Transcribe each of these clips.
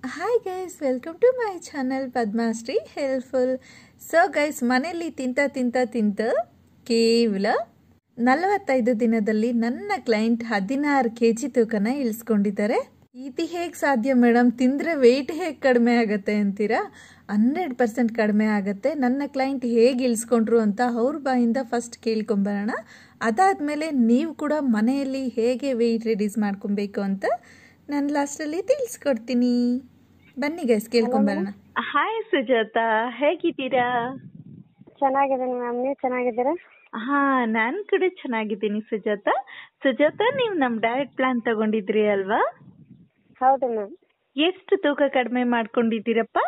Hi guys welcome to my channel Padmashree helpful so guys ಮನೆಯಲ್ಲಿ ತಿಂತ ತಿಂತ ತಿಂತ ಕೇವಲ ನಲವತ್ತೈದು ದಿನದಲ್ಲಿ ನನ್ನ ಕ್ಲೈಂಟ್ ಹದಿನಾರು ಕೆ ಜಿ ತೂಕನ ಇಳಿಸ್ಕೊಂಡಿದ್ದಾರೆ ಇದು ಹೇಗೆ ಸಾಧ್ಯ ಮೇಡಮ್ ತಿಂದರೆ ವೆಯ್ಟ್ ಹೇಗೆ ಕಡಿಮೆ ಆಗುತ್ತೆ ಅಂತೀರಾ ಹಂಡ್ರೆಡ್ ಪರ್ಸೆಂಟ್ ಕಡಿಮೆ ಆಗುತ್ತೆ ನನ್ನ ಕ್ಲೈಂಟ್ ಹೇಗೆ ಇಳಿಸ್ಕೊಂಡ್ರು ಅಂತ ಅವ್ರ ಬಾಯಿಂದ ಫಸ್ಟ್ ಕೇಳ್ಕೊಂಬರೋಣ ಅದಾದಮೇಲೆ ನೀವು ಕೂಡ ಮನೆಯಲ್ಲಿ ಹೇಗೆ ವೆಯ್ಟ್ ರೆಡ್ಯೂಸ್ ಮಾಡ್ಕೊಬೇಕು ಅಂತ ನಾನು ಲಾಸ್ಟಲ್ಲಿ ತಿಳಿಸ್ಕೊಡ್ತೀನಿ ಬನ್ನಿ ಗೈಸ್ ಕೇಳ್ಕೊಂಬರೋಣ ಹಾಯ್ ಸುಜಾತ ಹೇಗಿದ್ದೀರಾ ಚೆನ್ನಾಗಿದ್ದೀನಿ ಮ್ಯಾಮ್ ನೀವು ಚೆನ್ನಾಗಿದ್ದೀರಾ ಹಾ ನಾನ್ ಕೂಡ ಚೆನ್ನಾಗಿದ್ದೀನಿ ಸುಜಾತ ಸುಜಾತ ನೀವು ನಮ್ ಡಯಟ್ ಪ್ಲಾನ್ ತಗೊಂಡಿದ್ರಿ ಅಲ್ವಾ ಹೌದು ಮ್ಯಾಮ್ ಎಷ್ಟು ತೂಕ ಕಡಿಮೆ ಮಾಡ್ಕೊಂಡಿದ್ದೀರಪ್ಪ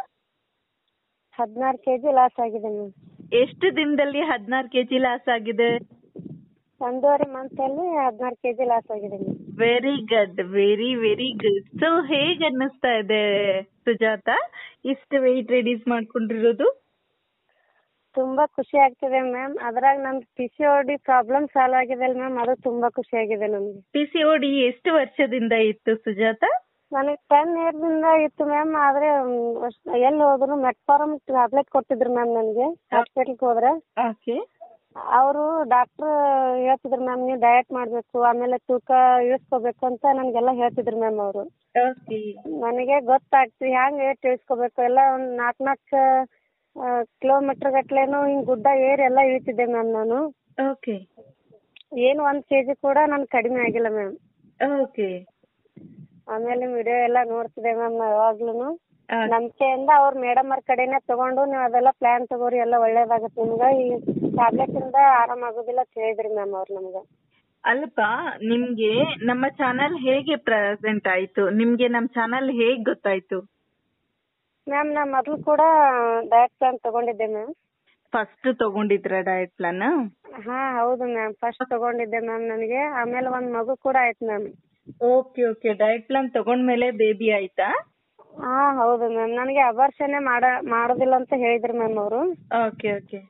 ಹದಿನಾರು ಕೆ ಜಿ ಲಾಸ್ ಆಗಿದೆ ಮ್ಯಾಮ್ ಎಷ್ಟು ದಿನದಲ್ಲಿ ಹದಿನಾರು ಕೆಜಿ ಲಾಸ್ ಆಗಿದೆ ಒಂದೂವರೆ ಮಂತಲ್ಲಿ ಹದಿನಾರು ಕೆ ಜಿ ಲಾಸ್ ಆಗಿದೆ ma'am very good very very good so ಹೇಗ್ ಅನ್ನಿಸ್ತಾ ಇದೆ ಸುಜಾತ ಇಷ್ಟು ವೆಯ್ಟ್ ರೆಡ್ಯೂಸ್ ಮಾಡ್ಕೊಂಡಿರೋದು ತುಂಬಾ ಖುಷಿ ಆಗ್ತಿದೆ ಮ್ಯಾಮ್ ಅದ್ರಾಗ ನಮ್ದು P C O D problem solve ಆಗಿದೆ ಅಲ್ಲ ಮ್ಯಾಮ್ ಅದು ತುಂಬಾ ಖುಷಿ ಆಗಿದೆ ನಮ್ಗೆ ಪಿ ಸಿ ಓ ಡಿ ಎಷ್ಟು ವರ್ಷದಿಂದ ಇತ್ತು ಸುಜಾತ ನನಗೆ ಟೆನ್ ಇಯರ್ದಿಂದ ಇತ್ತು ಮ್ಯಾಮ್ ಆದ್ರೆ ಎಲ್ಲಿ ಹೋದ್ರು ಮೆಟ್ಫಾರ್ಮ್ ಟ್ಯಾಬ್ಲೆಟ್ ಕೊಟ್ಟಿದ್ರು ಮ್ಯಾಮ್ ನನಗೆ ಹಾಸ್ಪಿಟಲ್ಗೆ ಹೋದ್ರೆ ಓಕೆ ಅವರು ಡಾಕ್ಟ್ರ್ ಹೇಳ್ತಿದ್ರು ಮ್ಯಾಮ್ ನೀವು ಡಯಟ್ ಮಾಡಬೇಕು ಆಮೇಲೆ ತೂಕ ಇಳಿಸ್ಕೋಬೇಕು ಅಂತ ನನಗೆಲ್ಲ ಹೇಳ್ತಿದ್ರು ಮ್ಯಾಮ್ ಅವರು ಓಕೆ ನನಗೆ ಗೊತ್ತಾಗ್ತಿ ಹ್ಯಾಂಗ ಏಟ್ ಇಳಿಸ್ಕೋಬೇಕು ಎಲ್ಲ ಒಂದ್ ನಾಲ್ಕ್ ನಾಲ್ಕ್ ಕಿಲೋಮೀಟರ್ ಗಟ್ಲೆನು ಹಿಂಗ್ ಗುಡ್ಡ ಏರಿ ಎಲ್ಲ ಇಳಿತಿದ್ದೆ ಮ್ಯಾಮ್ ನಾನು ಓಕೆ ಏನು ಒಂದ್ ಕೆಜಿ ಕೂಡ ನನ್ ಕಡಿಮೆ ಆಗಿಲ್ಲ ಮ್ಯಾಮ್ ಓಕೆ ಆಮೇಲೆ ವಿಡಿಯೋ ಎಲ್ಲ ನೋಡ್ತಿದ್ದೆ ಮ್ಯಾಮ್ ಯಾವಾಗ್ಲೂನು ನಂಬಿಕೆಯಿಂದ ಅವ್ರ ಮೇಡಮ್ ಅವ್ರ ಕಡೆನೆ ತಗೊಂಡು ನೀವು ಅದೆಲ್ಲ ಪ್ಲಾನ್ ತಗೋರಿ ಎಲ್ಲ ಒಳ್ಳೇದಾಗತ್ತೆ ನಿಮ್ಗೆ ಈ ಟ್ಯಾಬ್ಲೆಟ್ ಇಂದ ಆರಾಮ್ ಆಗೋದಿಲ್ಲ ಅಂತ ಹೇಳಿದ್ರಿ ಮ್ಯಾಮ್ ಅವ್ರು ನಮ್ಗೆ ಅಲ್ಪ ನಿಮ್ಗೆ ನಮ್ಮ ಚಾನಲ್ ಹೇಗೆ ಪ್ರೆಸೆಂಟ್ ಆಯ್ತು ನಿಮ್ಗೆ ನಮ್ ಚಾನಲ್ ಹೇಗ್ ಗೊತ್ತಾಯ್ತು ಮ್ಯಾಮ್ ನಾ ಮೊದ್ಲು ಕೂಡ ಡಯಟ್ ಪ್ಲಾನ್ ತಗೊಂಡಿದ್ದೆ ಮ್ಯಾಮ್ ಫಸ್ಟ್ ತಗೊಂಡಿದ್ರ ಡಯಟ್ ಪ್ಲಾನ್ ಹಾ ಹೌದು ಮ್ಯಾಮ್ ಫಸ್ಟ್ ತಗೊಂಡಿದ್ದೆ ಮ್ಯಾಮ್ ನನಗೆ ಆಮೇಲೆ ಒಂದ್ ಮಗು ಕೂಡ ಆಯ್ತು ma'am okay okay diet plan ತಗೊಂಡ್ಮೇಲೆ ಬೇಬಿ ಆಯ್ತಾ ಹಾ ಹೌದು ಮ್ಯಾಮ್ ನನಗೆ ಅಬಾರ್ಷನೆ ಮಾಡ ಮಾಡೋದಿಲ್ಲ ಅಂತ ಹೇಳಿದ್ರು ಮ್ಯಾಮ್ ಅವರು ಓಕೆ ಓಕೆ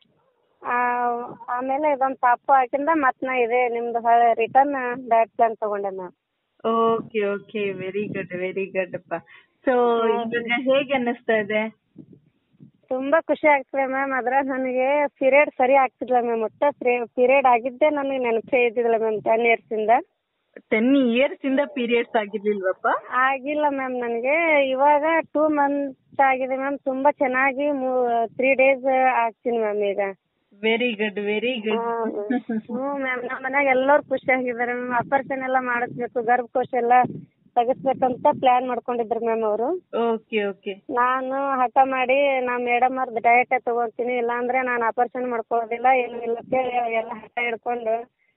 ಆಮೇಲೆ ಇದೊಂದು ಪಾಪು ಹಾಕಿಂದ ಮತ್ ನಾ ಇದೆ ನಿಮ್ದು ಹಳೆ ರಿಟರ್ನ್ ಡಯಟ್ ಪ್ಲಾನ್ ತಗೊಂಡೆ ma'am okay okay very good very good ಅಪ್ಪ ಸೊ ಇವಾಗ ಹೇಗೆ ಅನ್ನಿಸ್ತಾ ಇದೆ ತುಂಬಾ ಖುಷಿ ಆಗ್ತದೆ ಮ್ಯಾಮ್ ಅದ್ರಾಗ ನನಗೆ ಪೀರಿಯಡ್ ಸರಿ ಆಗ್ತಿಲ್ಲ ಮ್ಯಾಮ್ ಒಟ್ಟ ಪೀರಿಯಡ್ ಆಗಿದ್ದೆ ನನಗೆ ನೆನಪೇ ಇದ್ದಿಲ್ಲ ಮ್ಯಾಮ್ ಟೆನ್ ಇಯರ್ಸ್ ಇಂದ ಟೆನ್ ಇಯರ್ಸ್ ಇಂದ ಪೀರಿಯಡ್ಸ್ ಆಗಿರ್ಲಿಲ್ವಪ್ಪ ಆಗಿಲ್ಲ ಮ್ಯಾಮ್ ನನಗೆ ಇವಾಗ ಟೂ ಮಂತ್ ಆಗಿದೆ ಮ್ಯಾಮ್ ತುಂಬಾ ಚೆನ್ನಾಗಿ ತ್ರೀ ಡೇಸ್ ಆಗ್ತೀನಿ ಮ್ಯಾಮ್ ಈಗ ವೆರಿ ಗುಡ್ ವೆರಿ ಗುಡ್ ಹ್ಞೂ ಮ್ಯಾಮ್ ನಮ್ಮ ಮನ್ಯಾಗ ಎಲ್ಲರೂ ಖುಷಿ ಆಗಿದ್ದಾರೆ ಮ್ಯಾಮ್ ಆಪರೇಷನ್ ಎಲ್ಲ ಮಾಡಿಸ್ಬೇಕು ಗರ್ಭಕೋಶ ಎಲ್ಲ ತೆಗಿಸ್ಬೇಕಂತ ಪ್ಲಾನ್ ಮಾಡ್ಕೊಂಡಿದ್ರು ಮ್ಯಾಮ್ ಅವರು ಓಕೆ ಓಕೆ ನಾನು ಹಠ ಮಾಡಿ ನಾ ಮೇಡಮ್ ಅವ್ರದ್ದು ಡಯಟ್ ತಗೊಂತೀನಿ ಇಲ್ಲಾಂದ್ರೆ ನಾನು ಆಪರೇಷನ್ ಮಾಡ್ಕೊಳ್ಳೋದಿಲ್ಲ ಏನು ಇಲ್ಲ ಅಂತೇಳಿ ಎಲ್ಲ ಹಠ ಹಿಡ್ಕೊಂಡು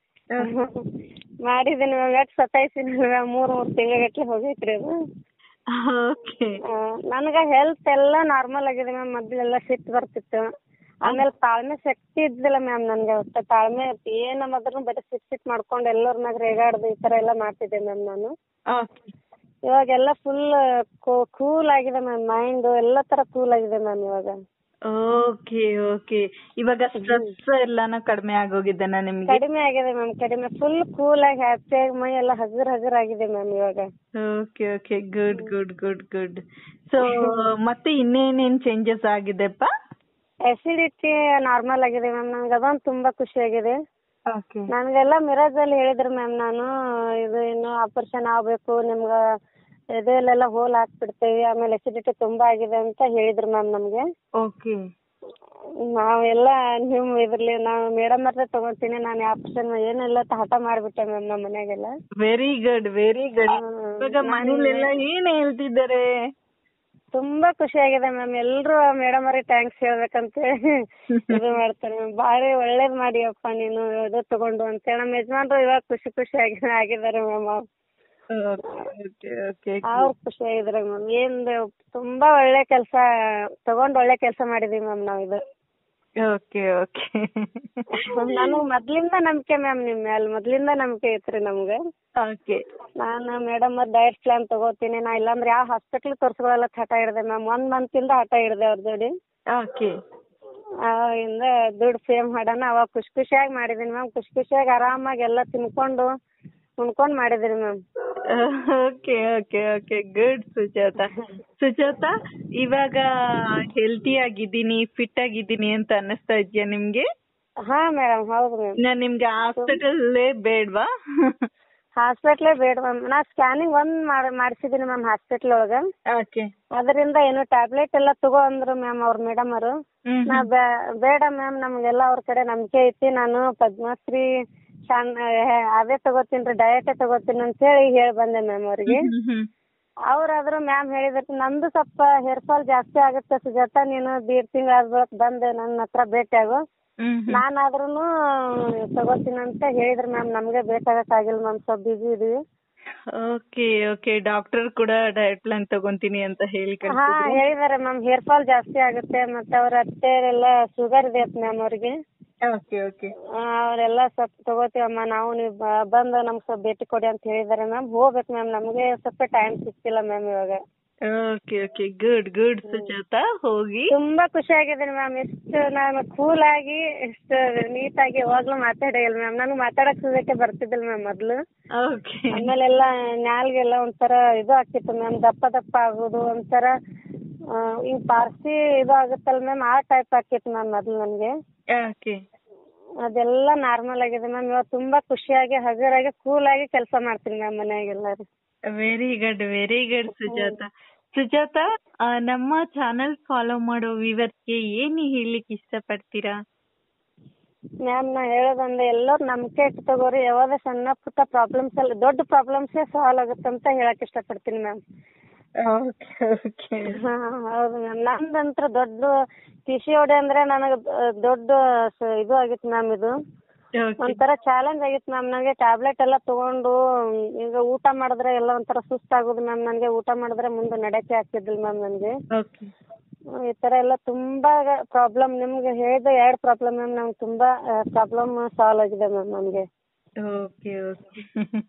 ಮಾಡಿದ್ದೀನಿ ಮ್ಯಾಮ್ ಎಷ್ಟು ಸತಾಯಿಸಿನಿ ಮ್ಯಾಮ್ ಮೂರು ಮೂರು ತಿಂಗಳಿಗಟ್ಲೆ ಹೋಗೈತ್ರಿ ಅದು ಓಕೆ ನನಗೆ ಹೆಲ್ತ್ ಎಲ್ಲ ನಾರ್ಮಲ್ ಆಗಿದೆ ಮ್ಯಾಮ್ ಮೊದಲೆಲ್ಲ ಸಿಟ್ಟು ಬರ್ತಿತ್ತು ಆಮೇಲೆ ತಾಳ್ಮೆ ಶಕ್ತಿ ಇದ್ದಿಲ್ಲ ಮ್ಯಾಮ್ ನನಗೆ ಒಟ್ಟು ತಾಳ್ಮೆ ಏನು ಮೊದಲು ಬರೀ ಸಿಟ್ಟು ಸಿಟ್ಟು ಮಾಡ್ಕೊಂಡು ಎಲ್ಲರ ಮ್ಯಾಗ ರೇಗಾಡ್ದು ಈ ಥರ ಎಲ್ಲ ಮಾಡ್ತಿದ್ದೆ ಮ್ಯಾಮ್ ನಾನು ಓಕೆ ಇವಾಗೆಲ್ಲ ಫುಲ್ ಕೂಲ್ ಆಗಿದೆ ಮ್ಯಾಮ್ ಮೈಂಡ್ ಎಲ್ಲ ತರ ಕೂಲ್ ಆಗಿದೆ ಮ್ಯಾಮ್ ಇವಾಗ ಓಕೆ ಓಕೆ ಇವಾಗ ಸ್ಟ್ರೆಸ್ ಎಲ್ಲಾನು ಕಡಿಮೆ ಆಗೋಗಿದ್ದನ ನಿಮ್ಗೆ ಕಡಿಮೆ ಆಗಿದೆ ಮ್ಯಾಮ್ ಕಡಿಮೆ ಫುಲ್ ಕೂಲ್ ಆಗಿ ಹ್ಯಾಪಿ ಆಗಿ ಮೈ ಎಲ್ಲ ಹಗುರ್ ಹಗುರ್ ಆಗಿದೆ ಮ್ಯಾಮ್ ಇವಾಗ okay okay good good good good so ಮತ್ತೆ ಇನ್ನೇನೇನ್ ಚೇಂಜಸ್ ಆಗಿದೆಪ್ಪ ಅಸಿಡಿಟಿ ನಾರ್ಮಲ್ ಆಗಿದೆ ಮ್ಯಾಮ್ ನನಗೆ ಅದೊಂದು ತುಂಬಾ ಖುಷಿ ಆಗಿದೆ ಓಕೆ ನನಗೆಲ್ಲ ಮಿರಾಜ್ ಅಲ್ಲಿ ಹೇಳಿದ್ರು ಮ್ಯಾಮ್ ನಾನು ಇದು ಇನ್ನು ಆಪರೇಷನ್ ಆಗ್ಬೇಕು ನಿಮ್ಗೆ ಎದೆಯಲ್ಲೆಲ್ಲ ಹೋಲ್ ಹಾಕ್ಬಿಡ್ತೇವೆ ಆಮೇಲೆ ಅಸಿಡಿಟಿ ತುಂಬಾ ಆಗಿದೆ ಅಂತ ಹೇಳಿದ್ರು ಮ್ಯಾಮ್ ನಮಗೆ ಓಕೆ ನಾವೆಲ್ಲ ನಿಮ್ಮ ಇದ್ರಲ್ಲಿ ನಾವು ಮೇಡಮ್ ಹತ್ರ ತಗೊಂತೀನಿ ನಾನು ಆಪರೇಷನ್ ಏನೆಲ್ಲ ಹಠ ಮಾಡ್ಬಿಟ್ಟೆ ಮ್ಯಾಮ್ ನಮ್ಮ ಮನ್ಯಾಗೆಲ್ಲ very good very good hmm. ಇವಾಗ ಮನೇಲೆಲ್ಲ ಏನ್ ಹೇಳ್ತಿದ್ದಾರೆ ತುಂಬಾ ಖುಷಿ ಆಗಿದೆ ಮ್ಯಾಮ್ ಎಲ್ರು ಮೇಡಮ್ ಅವ್ರಿಗೆ ಥ್ಯಾಂಕ್ಸ್ ಹೇಳ್ಬೇಕಂತ ಇದು ಮಾಡ್ತಾರೆ ಮ್ಯಾಮ್ ಭಾರಿ ಒಳ್ಳೇದ್ ಮಾಡಿಯಪ್ಪ ನೀನು ಇದು ತಗೊಂಡು ಅಂತೇಳಿ ನಮ್ಮ ಯಜಮಾನ್ರು ಇವಾಗ ಖುಷಿ ಖುಷಿ ಆಗಿ ಆಗಿದ್ದಾರೆ ಮ್ಯಾಮ್ ಓಕೆ ಓಕೆ ಅವ್ರು ಖುಷಿ ಆಗಿದ್ದಾರೆ ಮ್ಯಾಮ್ ಏನ್ ತುಂಬಾ ಒಳ್ಳೆ ಕೆಲಸ ತಗೊಂಡ್ ಒಳ್ಳೆ ಕೆಲಸ ಮಾಡಿದೀವಿ ಮ್ಯಾಮ್ ನಾವು ಇದು ಓಕೆ ಓಕೆ ನನಗ್ ಮೊದ್ಲಿಂದ ನಂಬಿಕೆ ಮ್ಯಾಮ್ ನಿಮ್ ಮ್ಯಾಲ್ ಮೊದ್ಲಿಂದ ನಂಬಿಕೆ ಐತ್ರಿ ನಮ್ಗೆ ಓಕೆ ನಾನು ಮೇಡಮ್ ಅವ್ರ ಡಯಟ್ ಪ್ಲಾನ್ ತಗೋತೀನಿ ನಾ ಇಲ್ಲಾಂದ್ರೆ ಯಾವ ಹಾಸ್ಪಿಟ್ಲ್ ತೋರ್ಸ್ಕೊಳಲ್ಲ ಹಠ ಹಿಡ್ದೆ ಮ್ಯಾಮ್ ಒಂದ್ ಮಂತ್ ಇಂದ ಹಠ ಹಿಡ್ದೆ ಅವ್ರ ಜೋಡಿ ಓಕೆ ಅವಾಗಿಂದ ದುಡ್ಡು ಸೇವ್ ಮಾಡೋಣ ಅವಾಗ ಖುಷಿ ಖುಷಿಯಾಗಿ ಮಾಡಿದೀನಿ ಮ್ಯಾಮ್ ಖುಷಿ ಖುಷಿಯಾಗಿ ಆರಾಮಾಗಿ ಎಲ್ಲ ತಿನ್ಕೊಂಡು ಉಣ್ಕೊಂಡ್ ಮಾಡಿದ್ರಿ ma'am okay okay okay good Sujatha Sujatha ಇವಾಗ ಹೆಲ್ತಿ ಆಗಿದ್ದೀನಿ ಫಿಟ್ ಆಗಿದ್ದೀನಿ ಅಂತ ಅನ್ನಿಸ್ತಾ ಇದ್ಯಾ ನಿಮ್ಗೆ ಹಾ ಮೇಡಮ್ ಹೌದು ಮ್ಯಾಮ್ ನಾನ್ ನಿಮ್ಗೆ ಹಾಸ್ಪಿಟಲ್ಲೇ ಬೇಡ್ವಾ ಹಾಸ್ಪಿಟ್ಲೇ ಬೇಡ ಮ್ಯಾಮ್ ನಾ ಸ್ಕ್ಯಾನಿಂಗ್ ಒಂದ್ ಮಾಡ್ ಮಾಡ್ಸಿದೀನಿ ಮ್ಯಾಮ್ ಹಾಸ್ಪಿಟ್ಲ್ ಒಳಗ ಓಕೆ ಅದರಿಂದ ಏನು ಟ್ಯಾಬ್ಲೆಟ್ ಎಲ್ಲ ತಗೋ ಅಂದ್ರು ಮ್ಯಾಮ್ ಅವ್ರ ಮೇಡಮ್ ಅವರು ಹ್ಮ್ ನಾ ಬೇ- ಬೇಡ ಮ್ಯಾಮ್ ನಮ್ಗೆಲ್ಲ ಅವ್ರ ಕಡೆ ನಂಬಿಕೆ ಐತಿ ನಾನು ಪದ್ಮಶ್ರೀ ಶಾನ್ ಅದೇ ತಗೋತೀನಿ ಡಯಟೇ ತಗೋತೀನಿ ಅಂತ ಹೇಳಿ ಹೇಳಿ ಬಂದೆ ಮ್ಯಾಮ್ ಅವ್ರಿಗೆ ಹ್ಮ್ ಹ್ಮ್ ಅವ್ರಾದ್ರು ಮ್ಯಾಮ್ ಹೇಳಿದ್ರು ನಂದು ಸ್ವಲ್ಪ ಹೇರ್ ಫಾಲ್ ಜಾಸ್ತಿ ಆಗುತ್ತೆ ಸುಜಾತ ನೀನು ದೀಡ್ ತಿಂಗಳ ಆದ್ಮೇಲೆ ಬಂದು ನನ್ನ ಹತ್ರ ಭೇಟಿ ಆಗು ಹ್ಮ್ ಹ್ಮ್ ನಾನಾದ್ರೂನು ತಗೋತೀನಿ ಅಂತ ಹೇಳಿದ್ರು ಮ್ಯಾಮ್ ನಮ್ಗೆ ಬೇಕಾಗಕ್ಕಾಗಿಲ್ಲ ಮ್ಯಾಮ್ ಸ್ವಲ್ಪ ಬಿಜಿ ಇದೀವಿ ಓಕೆ ಓಕೆ ಡಾಕ್ಟರ್ ಕೂಡ ಡಯಟ್ ಪ್ಲಾನ್ ತಗೊಂತೀನಿ ಅಂತ ಹೇಳಿ ಹಾ ಕಳ್ಸಿದ್ರು ಹೇಳಿದಾರೆ ಮ್ಯಾಮ್ ಹೇರ್ ಫಾಲ್ ಜಾಸ್ತಿ ಆಗುತ್ತೆ ಮತ್ತೆ ಅವ್ರ ಅತ್ತೆಯರೆಲ್ಲ ಶುಗರ್ ಇದೆ ಮ್ಯಾಮ್ ಅವ್ರಿಗೆ ಓಕೆ ಓಕೆ ಆ, ಅವರೆಲ್ಲ ಸ್ವಲ್ಪ ತಗೋತೀವಮ್ಮ ನಾವು ನೀವು ಬ- ಬಂದು ನಮ್ಗೆ ಸ್ವಲ್ಪ ಭೇಟಿ ಕೊಡಿ ಅಂತ ಹೇಳಿದಾರೆ ಮ್ಯಾಮ್ ಹೋಗ್ಬೇಕು ಮ್ಯಾಮ್ ನಮಗೆ ಸ್ವಲ್ಪ ಟೈಮ್ ಸಿಗ್ತಿಲ್ಲ ಮ್ಯಾಮ್ ಇವಾಗ okay okay good good Sujatha ಹೋಗಿ ತುಂಬಾ ಖುಷಿ ಆಗಿದ್ದೀನಿ ಮ್ಯಾಮ್ ಎಷ್ಟು ನಾನು ಕೂಲ್ ಆಗಿ ಎಷ್ಟು ನೀಟಾಗಿ ಯಾವಾಗ್ಲೂ ಮಾತಾಡಿಲ್ಲ ಮ್ಯಾಮ್ ನನಗೆ ಮಾತಾಡಕ್ ಸುದಕ್ಕೆ ಬರ್ತಿದ್ದಿಲ್ಲ ಮ್ಯಾಮ್ ಮೊದ್ಲು ಓಕೆ ಆಮೇಲೆಲ್ಲ ನಾಲ್ಗೆಲ್ಲ ಒಂಥರ ಇದು ಆಗ್ತಿತ್ತು ಮ್ಯಾಮ್ ದಪ್ಪ ದಪ್ಪ ಆಗೋದು ಒಂಥರ ಆ, ಈ ಪಾರ್ಸಿ ಇದು ಆಗುತ್ತಲ್ಲ ಮ್ಯಾಮ್ ಆ ಟೈಪ್ ಆಗ್ತಿತ್ತು ಮ್ಯಾಮ್ ಮೊದ್ಲು ನನಗೆ ಓಕೆ ಅದೆಲ್ಲ ನಾರ್ಮಲ್ ಆಗಿದೆ ಮ್ಯಾಮ್ ಇವತ್ತು ತುಂಬಾ ಖುಷಿಯಾಗಿ ಹಗುರಾಗಿ ಕೂಲ್ ಆಗಿ ಕೆಲಸ ಮಾಡ್ತೀನಿ ಮ್ಯಾಮ್ ಮನ್ಯಾಗೆಲ್ಲರೂ very good very good Sujatha Sujatha ಆ, ನಮ್ಮ ಚಾನೆಲ್ ಫಾಲೋ ಮಾಡೋ ವಿವರ್ಸ್ಗೆ ಏನ್ ಹೇಳಲಿಕ್ಕೆ ಇಷ್ಟಪಡ್ತೀರಾ ಮ್ಯಾಮ್ ನಾ ಹೇಳೋದಂದ್ರೆ ಎಲ್ಲರೂ ನಂಬಿಕೆ ಇಟ್ಟು ತಗೋರಿ ಯಾವ್ದೇ ಸಣ್ಣ ಪುಟ್ಟ ಪ್ರಾಬ್ಲಮ್ಸ್ ಎಲ್ಲ ದೊಡ್ಡ ಪ್ರಾಬ್ಲಮ್ಸೇ ಸಾಲ್ವ್ ಆಗುತ್ತೆ ಅಂತ ಹೇಳಕ್ ಇಷ್ಟಪಡ್ತೀನಿ ಮ್ಯಾಮ್ ಓಕೆ ಓಕೆ ಹಾ ಹೌದು ಮ್ಯಾಮ್ ನಂದಂತ್ರ ದೊಡ್ಡ ಪಿ ಸಿ ಓಡಿ ಅಂದ್ರೆ ನನಗೆ ದೊಡ್ಡ ಸ- ಇದು ಆಗಿತ್ತು ಮ್ಯಾಮ್ ಇದು ಓಕೆ ಒಂಥರ ಚಾಲೆಂಜ್ ಆಗಿತ್ತು ಮ್ಯಾಮ್ ನನಗೆ ಟ್ಯಾಬ್ಲೆಟ್ ಎಲ್ಲ ತಗೊಂಡು ಈಗ ಊಟ ಮಾಡಿದ್ರೆ ಎಲ್ಲ ಒಂಥರ ಸುಸ್ತಾಗೋದು ಮ್ಯಾಮ್ ನನಗೆ ಊಟ ಮಾಡಿದ್ರೆ ಮುಂದೆ ನಡೆಯಕ್ಕೆ ಆಗ್ತಿದ್ದಿಲ್ಲ ಮ್ಯಾಮ್ ನನಗೆ ಓಕೆ ಈ ಥರ ಎಲ್ಲ ತುಂಬಾ ಪ್ರಾಬ್ಲಮ್ ನಿಮ್ಗೆ ಹೇಳಿದ ಎರಡು ಪ್ರಾಬ್ಲಮ್ ಮ್ಯಾಮ್ ನಂಗೆ ತುಂಬಾ ಪ್ರಾಬ್ಲಮ್ ಸಾಲ್ವ್ ಆಗಿದೆ ಮ್ಯಾಮ್ ನನಗೆ ಓಕೆ ಓಕೆ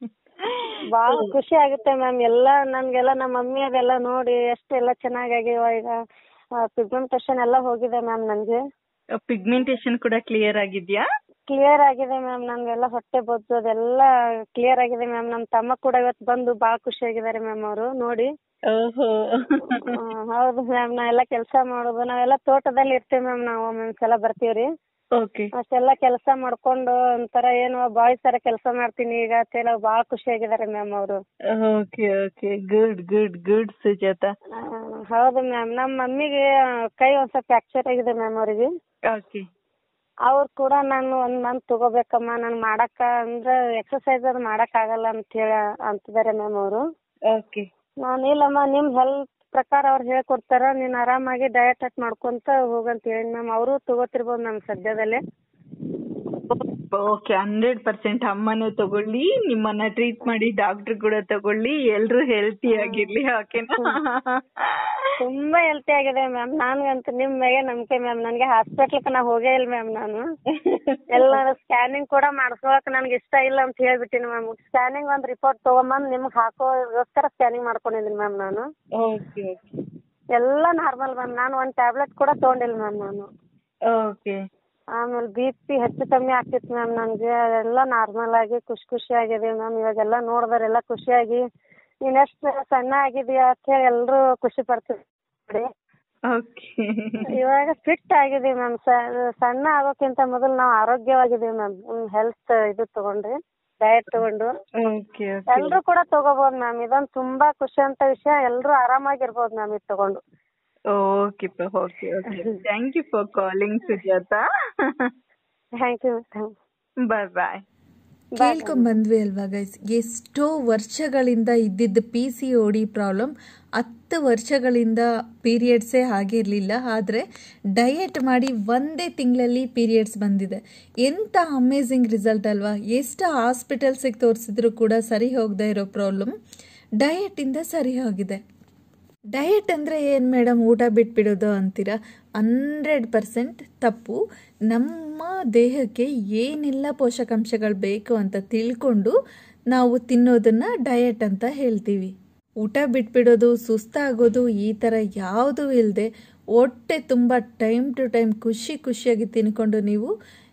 ಭಾಳ ಖುಷಿ ಆಗುತ್ತೆ ಮ್ಯಾಮ್ ಎಲ್ಲ ನನ್ಗೆಲ್ಲ ನಮ್ಮ ಮಮ್ಮಿ ಅದೆಲ್ಲ ನೋಡಿ ಎಷ್ಟು ಎಲ್ಲ ಚೆನ್ನಾಗಾಗಿವ ಈಗ ಪಿಗ್ಮೆಂಟೇಷನ್ ಎಲ್ಲ ಹೋಗಿದೆ ಮ್ಯಾಮ್ ನನಗೆ ಪಿಗ್ಮೆಂಟೇಶನ್ ಕೂಡ ಕ್ಲಿಯರ್ ಆಗಿದ್ಯಾ ಕ್ಲಿಯರ್ ಆಗಿದೆ ಮ್ಯಾಮ್ ನನ್ಗೆಲ್ಲ ಹೊಟ್ಟೆ ಬೊಜ್ಜು ಅದೆಲ್ಲ ಕ್ಲಿಯರ್ ಆಗಿದೆ ಮ್ಯಾಮ್ ನಮ್ಮ ತಮ್ಮ ಕೂಡ ಇವತ್ತು ಬಂದು ಭಾಳ ಖುಷಿಯಾಗಿದ್ದಾರೆ ಮ್ಯಾಮ್ ಅವರು ನೋಡಿ ಓಹೋ ಹ್ಮ್, ಹೌದು ಮ್ಯಾಮ್ ನಾ ಎಲ್ಲ ಕೆಲಸ ಮಾಡೋದು ನಾವೆಲ್ಲ ತೋಟದಲ್ಲಿ ಇರ್ತೀವಿ ಮ್ಯಾಮ್ ನಾವು ಒಂದೊಂದ್ಸಲ ಬರ್ತೀವಿ ರೀ ಓಕೆ ಅಷ್ಟೆಲ್ಲ ಕೆಲಸ ಮಾಡ್ಕೊಂಡು ಒಂಥರ ಏನು ಬಾಯ್ಸ್ ಥರ ಕೆಲಸ ಮಾಡ್ತೀನಿ ಈಗ ಅಂತ ಹೇಳಿ ಭಾಳ ಖುಷಿಯಾಗಿದ್ದಾರೆ ಮ್ಯಾಮ್ ಅವರು okay okay good good good Sujatha ಹೌದು ಮ್ಯಾಮ್ ನಮ್ಮ ಮಮ್ಮಿಗೆ ಕೈ ಒಂದ್ ಸ್ವಲ್ಪ ಫ್ರಾಕ್ಚರ್ ಆಗಿದೆ ಮ್ಯಾಮ್ ಅವರಿಗೆ ಓಕೆ ಅವ್ರು ಕೂಡ ನಾನು ಒಂದ್ ಮಂತ್ ತಗೋಬೇಕಮ್ಮ ನಾನು ಮಾಡಕ್ಕ ಅಂದ್ರೆ ಎಕ್ಸರ್ಸೈಸ್ ಅದು ಮಾಡಕ್ ಆಗಲ್ಲ ಅಂತ ಹೇಳಿ ಅಂತಿದ್ದಾರೆ ಮ್ಯಾಮ್ ಅವರು ಓಕೆ ನಾನು ಇಲ್ಲಮ್ಮ ನಿಮ್ ಹೆಲ್ತ್ ಪ್ರಕಾರ ಅವ್ರು ಹೇಳ್ಕೊಡ್ತಾರ ನೀನ್ ಆರಾಮಾಗಿ ಡಯಟ್ ಅಟ್ ಮಾಡ್ಕೊಂತ ಹೋಗಂತ ಹೇಳಿ ಮ್ಯಾಮ್ ಅವರು ತಗೋತಿರ್ಬೋದು ಮ್ಯಾಮ್ ಸದ್ಯದಲ್ಲೇ ಓಕೆ ಹಂಡ್ರೆಡ್ ಪರ್ಸೆಂಟ್ ಅಮ್ಮನೂ ತಗೊಳ್ಳಿ ನಿಮ್ಮನ್ನ ಟ್ರೀಟ್ ಮಾಡಿ ಡಾಕ್ಟರ್ ಕೂಡ ತಗೊಳ್ಳಿ ಎಲ್ರು ಹೆಲ್ತಿ ಆಗಿರ್ಲಿ ಓಕೆನಾ ತುಂಬಾ ಹೆಲ್ತಿ ಆಗಿದೆ ಮ್ಯಾಮ್ ನನ್ಗಂತೂ ನಿಮ್ ಮೇಲೆ ನಂಬಿಕೆ ಮ್ಯಾಮ್ ನನಗೆ ಹಾಸ್ಪಿಟ್ಲ್ಗೆ ನಾ ಹೋಗೇ ಇಲ್ಲ ಮ್ಯಾಮ್ ನಾನು ಎಲ್ಲ ಸ್ಕ್ಯಾನಿಂಗ್ ಕೂಡ ಮಾಡ್ಕೊಳಕ್ ನನ್ಗೆ ಇಷ್ಟ ಇಲ್ಲ ಅಂತ ಹೇಳ್ಬಿಟ್ಟಿನಿ ಮ್ಯಾಮ್ ಸ್ಕ್ಯಾನಿಂಗ್ ಒಂದ್ ರಿಪೋರ್ಟ್ ತಗೊಂಬಂದ್ ನಿಮ್ಗೆ ಹಾಕೋಗೋಸ್ಕರ ಸ್ಕ್ಯಾನಿಂಗ್ ಮಾಡ್ಕೊಂಡಿದ್ದೀನಿ ಮ್ಯಾಮ್ ನಾನು ಓಕೆ ಓಕೆ ಎಲ್ಲ ನಾರ್ಮಲ್ ಮ್ಯಾಮ್ ನಾನು ಒಂದ್ ಟ್ಯಾಬ್ಲೆಟ್ ಕೂಡ ತಗೊಂಡಿಲ್ಲ ಮ್ಯಾಮ್ ನಾನು ಓಕೆ ಆಮೇಲೆ ಬಿ ಪಿ ಹೆಚ್ಚು ಕಮ್ಮಿ ಆಗ್ತಿತ್ತು ಮ್ಯಾಮ್ ನನಗೆ ಎಲ್ಲ ನಾರ್ಮಲ್ ಆಗಿ ಖುಷಿ ಖುಷಿ ಆಗಿದೆ ಮ್ಯಾಮ್ ಇವಾಗೆಲ್ಲ ನೋಡಿದರೆಲ್ಲ ಖುಷಿಯಾಗಿ ನೀನ್ ಎಷ್ಟು ಸಣ್ಣ ಆಗಿದೀಯ ಅಂತ ಹೇಳಿ ಎಲ್ಲರೂ ಖುಷಿ ಪಡ್ತಿದ್ರು ಓಕೆ ಇವಾಗ ಫಿಟ್ ಆಗಿದೀವಿ ಮ್ಯಾಮ್ ಸಣ್ಣ ಆಗೋಕ್ಕಿಂತ ಮೊದಲು ನಾವು ಆರೋಗ್ಯವಾಗಿದೀವಿ ಮ್ಯಾಮ್ ಹೆಲ್ತ್ ಇದು ತಗೊಂಡ್ರಿ ಡಯಟ್ ತಗೊಂಡು ಓಕೆ ಎಲ್ರು ಕೂಡ ತಗೋಬಹುದು ಮ್ಯಾಮ್ ಇದೊಂದು ತುಂಬಾ ಖುಷಿ ಅಂತ ವಿಷಯ ಎಲ್ರು ಆರಾಮಾಗಿರ್ಬೋದು ಮ್ಯಾಮ್ ಇದು ತಗೊಂಡು okay okay okay thank you for calling Sujatha thank you thank bye bye ಕೇಳ್ಕೊಂಬಂದ್ವಿ ಅಲ್ವಾ ಗೈಸ್ ಎಷ್ಟೋ ವರ್ಷಗಳಿಂದ ಇದ್ದಿದ್ದ P C O D problem ಹತ್ತು ವರ್ಷಗಳಿಂದ ಪೀರಿಯಡ್ಸೇ ಆಗಿರಲಿಲ್ಲ ಆದರೆ ಡಯಟ್ ಮಾಡಿ ಒಂದೇ ತಿಂಗಳಲ್ಲಿ ಪೀರಿಯಡ್ಸ್ ಬಂದಿದೆ ಎಂಥ ಅಮೇಝಿಂಗ್ ರಿಸಲ್ಟ್ ಅಲ್ವಾ ಎಷ್ಟು ಹಾಸ್ಪಿಟಲ್ಸಿಗೆ ತೋರಿಸಿದ್ರು ಕೂಡ ಸರಿ ಹೋಗದೆ ಇರೋ ಪ್ರಾಬ್ಲಮ್ ಡಯಟಿಂದ ಸರಿ ಹೋಗಿದೆ ಡಯಟ್ ಅಂದರೆ ಏನು ಮೇಡಮ್ ಊಟ ಬಿಟ್ಬಿಡೋದು ಅಂತೀರಾ ಹಂಡ್ರೆಡ್ ಪರ್ಸೆಂಟ್ ತಪ್ಪು ನಮ್ಮ ದೇಹಕ್ಕೆ ಏನೆಲ್ಲ ಪೋಷಕಾಂಶಗಳು ಬೇಕು ಅಂತ ತಿಳ್ಕೊಂಡು ನಾವು ತಿನ್ನೋದನ್ನು ಡಯಟ್ ಅಂತ ಹೇಳ್ತೀವಿ ಊಟ ಬಿಟ್ಬಿಡೋದು ಸುಸ್ತಾಗೋದು ಈ ಥರ ಯಾವುದೂ ಇಲ್ಲದೆ ಹೊಟ್ಟೆ ತುಂಬ ಟೈಮ್ ಟು ಟೈಮ್ ಖುಷಿ ಖುಷಿಯಾಗಿ ತಿನ್ಕೊಂಡು ನೀವು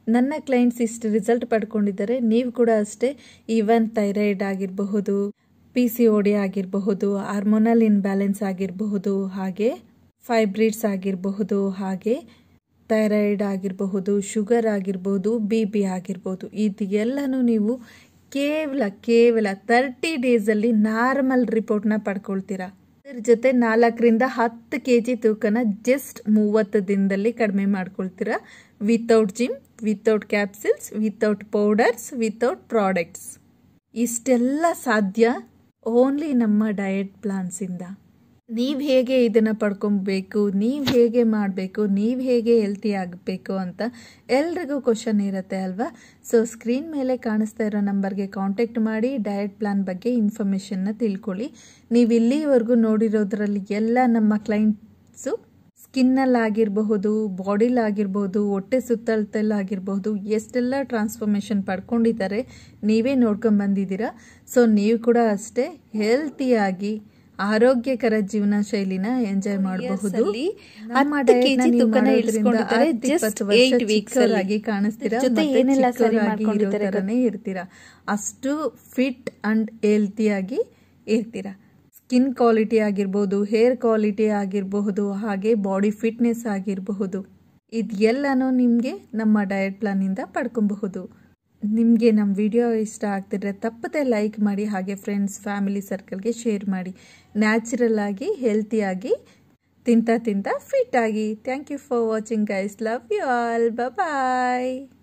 ನನ್ನ ಕ್ಲೈಂಟ್ಸ್ ಇಷ್ಟು ರಿಸಲ್ಟ್ ಪಡ್ಕೊಂಡಿದ್ದಾರೆ ನೀವು ಕೂಡ ಅಷ್ಟೇ ಈವನ್ ಥೈರಾಯ್ಡ್ ಆಗಿರಬಹುದು ಪಿ ಸಿ ಒ ಡಿ ಆಗಿರಬಹುದು ಹಾರ್ಮೋನಲ್ ಇನ್ಬ್ಯಾಲೆನ್ಸ್ ಆಗಿರಬಹುದು ಹಾಗೆ ಫೈಬ್ರಿಡ್ಸ್ ಆಗಿರಬಹುದು ಹಾಗೆ ಥೈರಾಯ್ಡ್ ಆಗಿರಬಹುದು ಶುಗರ್ ಆಗಿರ್ಬೋದು ಬಿ ಪಿ ಆಗಿರ್ಬೋದು ಇದೆಲ್ಲನೂ ನೀವು ಕೇವಲ ಕೇವಲ ತರ್ಟಿ ಡೇಸಲ್ಲಿ ನಾರ್ಮಲ್ ರಿಪೋರ್ಟ್ನ ಪಡ್ಕೊಳ್ತೀರಾ ಅದ್ರ ಜೊತೆ ನಾಲ್ಕರಿಂದ ಹತ್ತು ಕೆ ಜಿ ತೂಕನ ಜಸ್ಟ್ ಮೂವತ್ತು ದಿನದಲ್ಲಿ ಕಡಿಮೆ ಮಾಡ್ಕೊಳ್ತೀರಾ without gym without capsules without powders without products ಇಷ್ಟೆಲ್ಲ ಸಾಧ್ಯ ಓನ್ಲಿ ನಮ್ಮ ಡಯಟ್ ಪ್ಲಾನ್ಸಿಂದ ನೀವು ಹೇಗೆ ಇದನ್ನು ಪಡ್ಕೊಬೇಕು ನೀವು ಹೇಗೆ ಮಾಡಬೇಕು ನೀವು ಹೇಗೆ ಹೆಲ್ತಿ ಆಗಬೇಕು ಅಂತ ಎಲ್ರಿಗೂ ಕ್ವಶನ್ ಇರುತ್ತೆ ಅಲ್ವಾ ಸೊ ಸ್ಕ್ರೀನ್ ಮೇಲೆ ಕಾಣಿಸ್ತಾ ಇರೋ ನಂಬರ್ಗೆ ಕಾಂಟ್ಯಾಕ್ಟ್ ಮಾಡಿ ಡಯಟ್ ಪ್ಲಾನ್ ಬಗ್ಗೆ ಇನ್ಫಾರ್ಮೇಷನ್ನ ತಿಳ್ಕೊಳ್ಳಿ ನೀವು ಇಲ್ಲಿವರೆಗೂ ನೋಡಿರೋದ್ರಲ್ಲಿ ಎಲ್ಲ ನಮ್ಮ ಕ್ಲೈಂಟ್ಸು ಸ್ಕಿನ್ನಲ್ಲಾಗಿರಬಹುದು ಬಾಡಿಲಾಗಿರ್ಬೋದು ಹೊಟ್ಟೆ ಸುತ್ತಳತಲ್ಲಾಗಿರ್ಬೋದು ಎಷ್ಟೆಲ್ಲ ಟ್ರಾನ್ಸ್ಫಾರ್ಮೇಷನ್ ಪಡ್ಕೊಂಡಿದ್ದಾರೆ ನೀವೇ ನೋಡ್ಕೊಂಡು ಬಂದಿದ್ದೀರಾ ಸೊ ನೀವು ಕೂಡ ಅಷ್ಟೇ ಹೆಲ್ತಿಯಾಗಿ ಆರೋಗ್ಯಕರ ಜೀವನ ಶೈಲಿನ ಎಂಜಾಯ್ ಮಾಡಬಹುದು ನಮ್ಮ ಹತ್ತು diet ನ kg ನೀವು ತೂಕನ ಮಾಡೋದ್ರಿಂದ ಇಳಿಸ್ಕೊಂಡಿದ್ದಾರೆ ಹತ್ತು just ಇಪ್ಪತ್ತು ವರ್ಷ eight weeks ಅಲ್ಲಿ. ಚಿಕ್ಕವರಾಗಿ ಕಾಣಿಸ್ತೀರಾ ಜೊತೆ ಮತ್ತೆ ಏನೆಲ್ಲ ಸರಿ ಚಿಕ್ಕವರಾಗಿ ಇರೋ ಮಾಡ್ಕೊಂಡಿದ್ದಾರೆ ಥರನೇ ಇರ್ತೀರಾ ಅಷ್ಟು ಫಿಟ್ ಅಂಡ್ ಹೆಲ್ತಿಯಾಗಿ ಇರ್ತೀರಾ ಸ್ಕಿನ್ ಕ್ವಾಲಿಟಿ ಆಗಿರ್ಬೋದು ಹೇರ್ ಕ್ವಾಲಿಟಿ ಆಗಿರಬಹುದು ಹಾಗೆ ಬಾಡಿ ಫಿಟ್ನೆಸ್ ಆಗಿರಬಹುದು ಇದೆಲ್ಲನೂ ನಿಮಗೆ ನಮ್ಮ ಡಯಟ್ ಪ್ಲಾನಿಂದ ಪಡ್ಕೊಬಹುದು ನಿಮಗೆ ನಮ್ಮ ವಿಡಿಯೋ ಇಷ್ಟ ಆಗ್ತಿದ್ರೆ ತಪ್ಪದೆ ಲೈಕ್ ಮಾಡಿ ಹಾಗೆ ಫ್ರೆಂಡ್ಸ್ ಫ್ಯಾಮಿಲಿ ಸರ್ಕಲ್ಗೆ ಶೇರ್ ಮಾಡಿ ನ್ಯಾಚುರಲ್ ಆಗಿ ಹೆಲ್ತಿಯಾಗಿ ತಿಂತ ತಿಂತ ಫಿಟ್ ಆಗಿ thank you for watching guys love you all bye